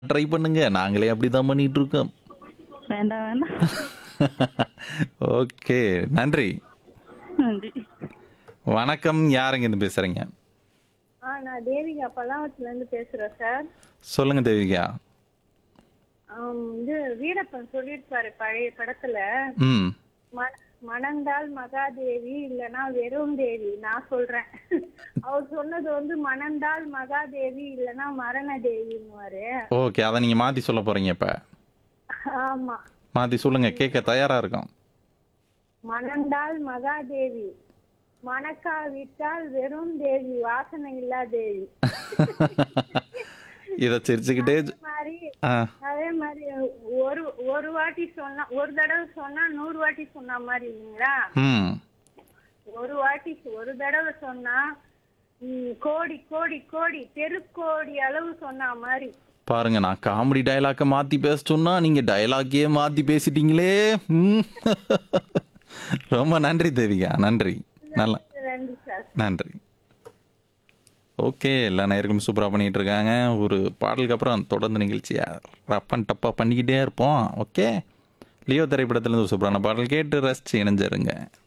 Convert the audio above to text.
Try பண்ணுங்க நாங்களே அப்படிதான் பண்ணிட்டு இருக்கோம் வேண்டாம் வேண்டாம் ஓகே நன்றி நன்றி வணக்கம் யாருங்க இருந்து பேசுறீங்க ஆ நான் தேவிகா பல்லாவரத்துல இருந்து பேசுறேன் சார் சொல்லுங்க தேவிகா ஆம், இது வீரப்பன் சொல்லியிருப்பாரு பழைய படத்துல ம் ம- மணந்தால் மகாதேவி இல்லனா வெறும் தேவி நான் சொல்றேன் அவர் சொன்னது வந்து மணந்தால் மகாதேவி இல்லனா மரண தேவின்னுவாரு ஓகே அதை நீங்க மாத்தி சொல்ல போறீங்க இப்ப ஆமா மாத்தி சொல்லுங்க கேட்க தயாரா இருக்கும் மணந்தால் மகாதேவி மணக்காவிட்டால் வெறும் தேவி வாசனை இல்லா தேவி இதை சிரிச்சுக்கிட்டே அதே மாதிரி ஆ அதே மாதிரி ஒரு ஒரு வாட்டி சொன்னா ஒரு தடவை சொன்னா நூறு வாட்டி சொன்ன மாதிரி இல்லைங்களா ம் ஒரு வாட்டி ஒரு தடவை சொன்னா ம், கோடி கோடி கோடி தெருக்கோடி அளவு சொன்ன மாதிரி பாருங்க நான் காமெடி டயலாக்கை மாத்தி பேச சொன்னா நீங்க டயலாக்கே மாத்தி பேசிட்டீங்களே ம். ரொம்ப நன்றி தேவிகா நன்றி நல்லா ரெண்டு சார் நன்றி ஓகே எல்லா நேயர்களும் சூப்பராக பண்ணிட்டு இருக்காங்க ஒரு பாடலுக்கு அப்புறம் தொடர்ந்து நிகழ்ச்சியை ரப் அண்ட் டப்பாக பண்ணிக்கிட்டே இருப்போம் ஓகே லியோ திரைப்படத்துலேருந்து ஒரு சூப்பரான பாடல் கேட்டு ரசிச்சு இணைஞ்சிருங்க